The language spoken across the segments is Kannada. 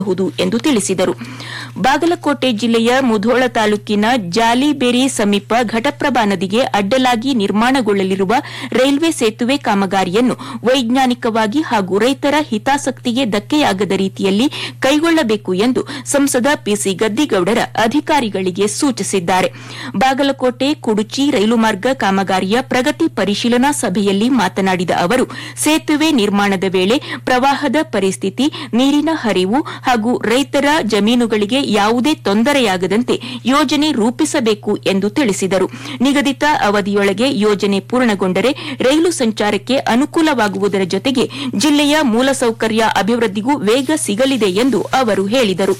ಬಹುದು ಎಂದು ತಿಳಿಸಿದರು ಬಾಗಲಕೋಟೆ ಜಿಲ್ಲೆಯ ಮುಧೋಳ ತಾಲೂಕಿನ ಜಾಲಿಬೇರಿ ಸಮೀಪ ಘಟಪ್ರಭಾ ನದಿಗೆ ಅಡ್ಡಲಾಗಿ ನಿರ್ಮಾಣಗೊಳ್ಳಲಿರುವ ರೈಲ್ವೆ ಸೇತುವೆ ಕಾಮಗಾರಿಯನ್ನು ವೈಜ್ಞಾನಿಕವಾಗಿ ಹಾಗೂ ರೈತರ ಹಿತಾಸಕ್ತಿಗೆ ಧಕ್ಕೆಯಾಗದ ರೀತಿಯಲ್ಲಿ ಕೈಗೊಳ್ಳಬೇಕು ಎಂದು ಸಂಸದ ಪಿಸಿ ಗದ್ದಿಗೌಡರ ಅಧಿಕಾರಿಗಳಿಗೆ ಸೂಚಿಸಿದ್ದಾರೆ ಬಾಗಲಕೋಟೆ ಕುಡುಚಿ ರೈಲು ಮಾರ್ಗ ಕಾಮಗಾರಿಯ ಪ್ರಗತಿ ಪರಿಶೀಲನಾ ಸಭೆಯಲ್ಲಿ ಮಾತನಾಡಿದ ಅವರು ಸೇತುವೆ ನಿರ್ಮಾಣದ ವೇಳೆ ಪ್ರವಾಹದ ಪರಿಸ್ಥಿತಿ ನೀರಿನ ಹರಿವು ಹಾಗೂ ರೈತರ ಜಮೀನುಗಳಿಗೆ ಯಾವುದೇ ತೊಂದರೆಯಾಗದಂತೆ ಯೋಜನೆ ರೂಪಿಸಬೇಕು ಎಂದು ತಿಳಿಸಿದರು ನಿಗದಿತ ಅವಧಿಯೊಳಗೆ ಯೋಜನೆ ಪೂರ್ಣಗೊಂಡರೆ ರೈಲು ಸಂಚಾರಕ್ಕೆ ಅನುಕೂಲವಾಗುವುದರ ಜೊತೆಗೆ ಜಿಲ್ಲೆಯ ಮೂಲಸೌಕರ್ಯ ಅಭಿವೃದ್ಧಿಗೂ ವೇಗ ಸಿಗಲಿದೆ ಎಂದು ಅವರು ಹೇಳಿದರು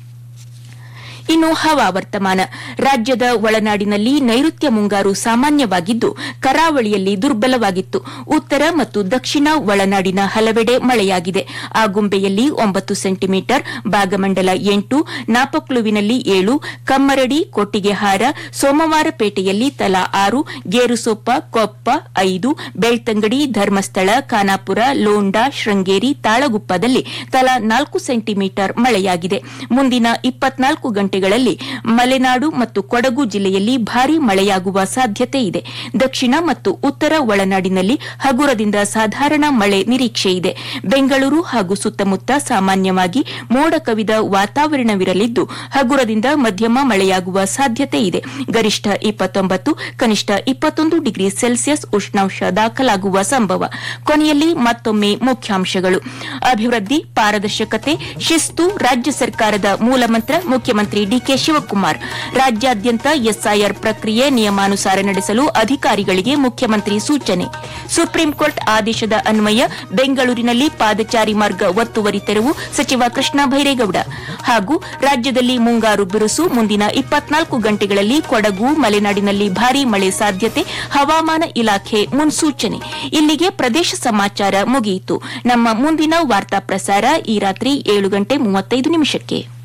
ಇನ್ನು ಹವಾವರ್ತಮಾನ ರಾಜ್ಯದ ಒಳನಾಡಿನಲ್ಲಿ ನೈಋತ್ಯ ಮುಂಗಾರು ಸಾಮಾನ್ಯವಾಗಿದ್ದು ಕರಾವಳಿಯಲ್ಲಿ ದುರ್ಬಲವಾಗಿತ್ತು ಉತ್ತರ ಮತ್ತು ದಕ್ಷಿಣ ಒಳನಾಡಿನ ಹಲವೆಡೆ ಮಳೆಯಾಗಿದೆ ಆಗುಂಬೆಯಲ್ಲಿ ಒಂಬತ್ತು ಸೆಂಟಿಮೀಟರ್ ಭಾಗಮಂಡಲ ಎಂಟು ನಾಪಕ್ಲುವಿನಲ್ಲಿ ಏಳು ಕಮ್ಮರಡಿ ಕೊಟ್ಟಿಗೆಹಾರ ಸೋಮವಾರಪೇಟೆಯಲ್ಲಿ ತಲಾ ಆರು ಗೇರುಸೊಪ್ಪ ಕೊಪ್ಪ ಐದು ಬೆಳ್ತಂಗಡಿ ಧರ್ಮಸ್ಥಳ ಖಾನಾಪುರ ಲೋಂಡಾ ಶೃಂಗೇರಿ ತಾಳಗುಪ್ಪದಲ್ಲಿ ತಲಾ ನಾಲ್ಕು ಸೆಂಟಿಮೀಟರ್ ಮಳೆಯಾಗಿದೆ ಮುಂದಿನ ಇಪ್ಪತ್ನಾಲ್ಕು ಗಂಟೆಗಳಲ್ಲಿ ಮಲೆನಾಡು ಮತ್ತು ಕೊಡಗು ಜಿಲ್ಲೆಯಲ್ಲಿ ಭಾರೀ ಮಳೆಯಾಗುವ ಸಾಧ್ಯತೆ ಇದೆ ದಕ್ಷಿಣ ಮತ್ತು ಉತ್ತರ ಒಳನಾಡಿನಲ್ಲಿ ಹಗುರದಿಂದ ಸಾಧಾರಣ ಮಳೆ ನಿರೀಕ್ಷೆ ಇದೆ ಬೆಂಗಳೂರು ಹಾಗೂ ಸುತ್ತಮುತ್ತ ಸಾಮಾನ್ಯವಾಗಿ ಮೋಡ ಕವಿದ ವಾತಾವರಣವಿರಲಿದ್ದು ಹಗುರದಿಂದ ಮಧ್ಯಮ ಮಳೆಯಾಗುವ ಸಾಧ್ಯತೆ ಇದೆ ಗರಿಷ್ಠ ಇಪ್ಪತ್ತೊಂಬತ್ತು ಕನಿಷ್ಠ ಇಪ್ಪತ್ತೊಂದು ಡಿಗ್ರಿ ಸೆಲ್ಸಿಯಸ್ ಉಷ್ಣಾಂಶ ದಾಖಲಾಗುವ ಸಂಭವ ಕೊನೆಯಲ್ಲಿ ಮತ್ತೊಮ್ಮೆ ಮುಖ್ಯಾಂಶಗಳು ಅಭಿವೃದ್ಧಿ ಪಾರದರ್ಶಕತೆ ಶಿಸ್ತು ರಾಜ್ಯ ಸರ್ಕಾರದ ಮೂಲಮಂತ್ರ ಮುಖ್ಯಮಂತ್ರಿ ಡಿಕೆ ಶಿವಕುಮಾರ್ ರಾಜ್ಯಾದ್ಯಂತ ಎಸ್ಐಆರ್ ಪ್ರಕ್ರಿಯೆ ನಿಯಮಾನುಸಾರ ನಡೆಸಲು ಅಧಿಕಾರಿಗಳಿಗೆ ಮುಖ್ಯಮಂತ್ರಿ ಸೂಚನೆ ಸುಪ್ರೀಂ ಕೋರ್ಟ್ ಆದೇಶದ ಅನ್ವಯ ಬೆಂಗಳೂರಿನಲ್ಲಿ ಪಾದಚಾರಿ ಮಾರ್ಗ ಒತ್ತುವರಿ ತೆರವು ಸಚಿವ ಕೃಷ್ಣ ಭೈರೇಗೌಡ ಹಾಗೂ ರಾಜ್ಯದಲ್ಲಿ ಮುಂಗಾರು ಬಿರುಸು ಮುಂದಿನ ಇಪ್ಪತ್ನಾಲ್ಕು ಗಂಟೆಗಳಲ್ಲಿ ಕೊಡಗು ಮಲೆನಾಡಿನಲ್ಲಿ ಭಾರೀ ಮಳೆ ಸಾಧ್ಯತೆ ಹವಾಮಾನ ಇಲಾಖೆ ಮುನ್ಸೂಚನೆ ಇಲ್ಲಿಗೆ ಪ್ರದೇಶ ಸಮಾಚಾರ ಮುಗಿಯಿತು ನಮ್ಮ ಮುಂದಿನ ವಾರ್ತಾ ಪ್ರಸಾರ ಈ ರಾತ್ರಿ ಏಳು ಗಂಟೆ ಮೂವತ್ತೈದು ನಿಮಿಷಕ್ಕೆ